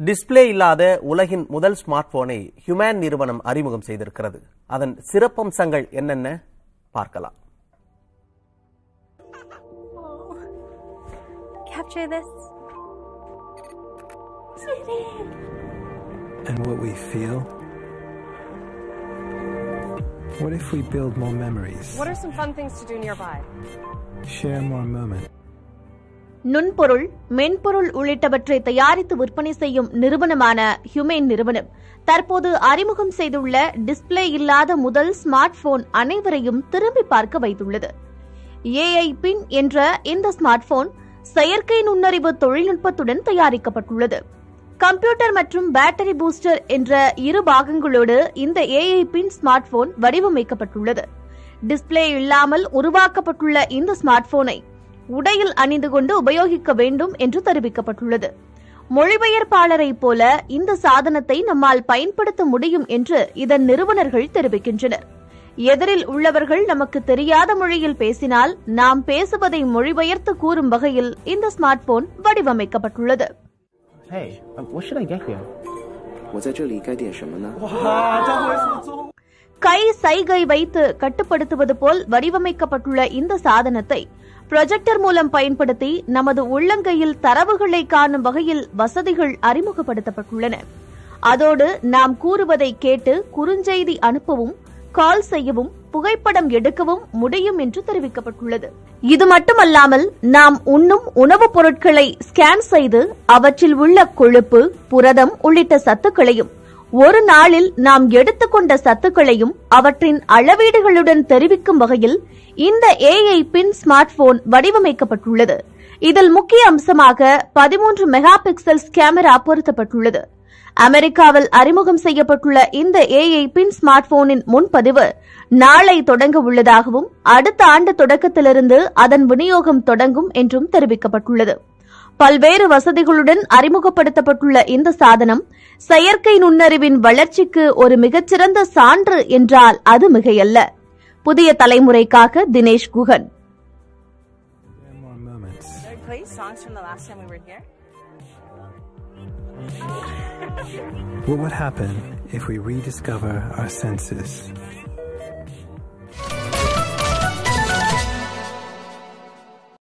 Display இல்லாத உலகின் முதல் ஸ்மார்ட் போனை ஹியூமன் நிறுவனம் அறிமுகம் செய்திருக்கிறது அதன் சிறப்பம்சங்கள் என்னென்ன பார்க்கலாம் Capture this. and what we feel? What if we build more memories, What are some fun things to do nearby? share more moments? நுண்பொருள் மென்பொருள் உள்ளிட்டவற்றை தயாரித்து விற்பனை செய்யும் நிறுவனமான ஹியூமேன் நிறுவனம் தற்போது அறிமுகம் செய்துள்ள டிஸ்ப்ளே இல்லாத முதல் ஸ்மார்ட் போன் அனைவரையும் திரும்பி பார்க்க வைத்துள்ளது ஏஐ பின் என்ற இந்த ஸ்மார்ட் போன் செயற்கை நுண்ணறிவு தொழில்நுட்பத்துடன் தயாரிக்கப்பட்டுள்ளது கம்ப்யூட்டர் மற்றும் பேட்டரி பூஸ்டர் என்ற இரு பாகங்களோடு இந்த ஏஐ பின் ஸ்மார்ட் போன் வடிவமைக்கப்பட்டுள்ளது டிஸ்ப்ளே இல்லாமல் உருவாக்கப்பட்டுள்ள இந்த ஸ்மார்ட் போனை உடையில் அணிந்து கொண்டு உபயோகிக்க வேண்டும் என்று தெரிவிக்கப்பட்டுள்ளது மொழிபெயர்ப்பாளரைப் போல இந்த சாதனத்தை நம்மால் பயன்படுத்த முடியும் என்று இதன் நிறுவனர்கள் தெரிவிக்கின்றனர் எதிரில் உள்ளவர்கள் நமக்கு தெரியாத மொழியில் பேசினால் நாம் பேசுவதை மொழிபெயர்த்து கூறும் வகையில் இந்த ஸ்மார்ட் போன் வடிவமைக்கப்பட்டுள்ளது Hey, uh, what should I get here? 我在这里该点什么呢？ கை சைகை வைத்து கட்டுப்படுத்துவது போல் வடிவமைக்கப்பட்டுள்ள இந்த சாதனத்தை ப்ரொஜெக்டர் மூலம் பயன்படுத்தி நமது உள்ளங்கையில் தரவுகளை காணும் வகையில் வசதிகள் அறிமுகப்படுத்தப்பட்டுள்ளன அதோடு நாம் கூறுவதை கேட்டு குறுஞ்செய்தி அனுப்பவும் கால் செய்யவும் புகைப்படம் எடுக்கவும் முடியும் என்று தெரிவிக்கப்பட்டுள்ளது இது மட்டுமல்லாமல் நாம் உண்ணும் உணவுப் பொருட்களை ஸ்கேன் செய்து அவற்றில் உள்ள கொழுப்பு புரதம் உள்ளிட்ட சத்துக்களையும் ஒரு நாளில் நாம் எடுத்துக்கொண்ட சத்துக்களையும் அவற்றின் அளவீடுகளுடன் தெரிவிக்கும் வகையில் இந்த ஏஐ பின் ஸ்மார்ட் போன் வடிவமைக்கப்பட்டுள்ளது இதில் முக்கிய அம்சமாக பதிமூன்று மெகா பிக்சல்ஸ் கேமரா பொருத்தப்பட்டுள்ளது அமெரிக்காவில் அறிமுகம் செய்யப்பட்டுள்ள இந்த ஏஐ பின் ஸ்மார்ட் போனின் முன்பதிவு நாளை தொடங்க உள்ளதாகவும் அடுத்த ஆண்டு தொடக்கத்திலிருந்து அதன் விநியோகம் தொடங்கும் என்றும் தெரிவிக்கப்பட்டுள்ளது பல்வேறு வசதிகளுடன் அறிமுகப்படுத்தப்பட்டுள்ள இந்த சாதனம் செயற்கை நுண்ணறிவின் வளர்ச்சிக்கு ஒரு மிகச்சிறந்த சான்று என்றால் அது மிகையல்ல புதிய தலைமுறைக்காக Dinesh Guhan Share more moments. Should I play songs from the last time we were here? What would happen if we rediscover our senses?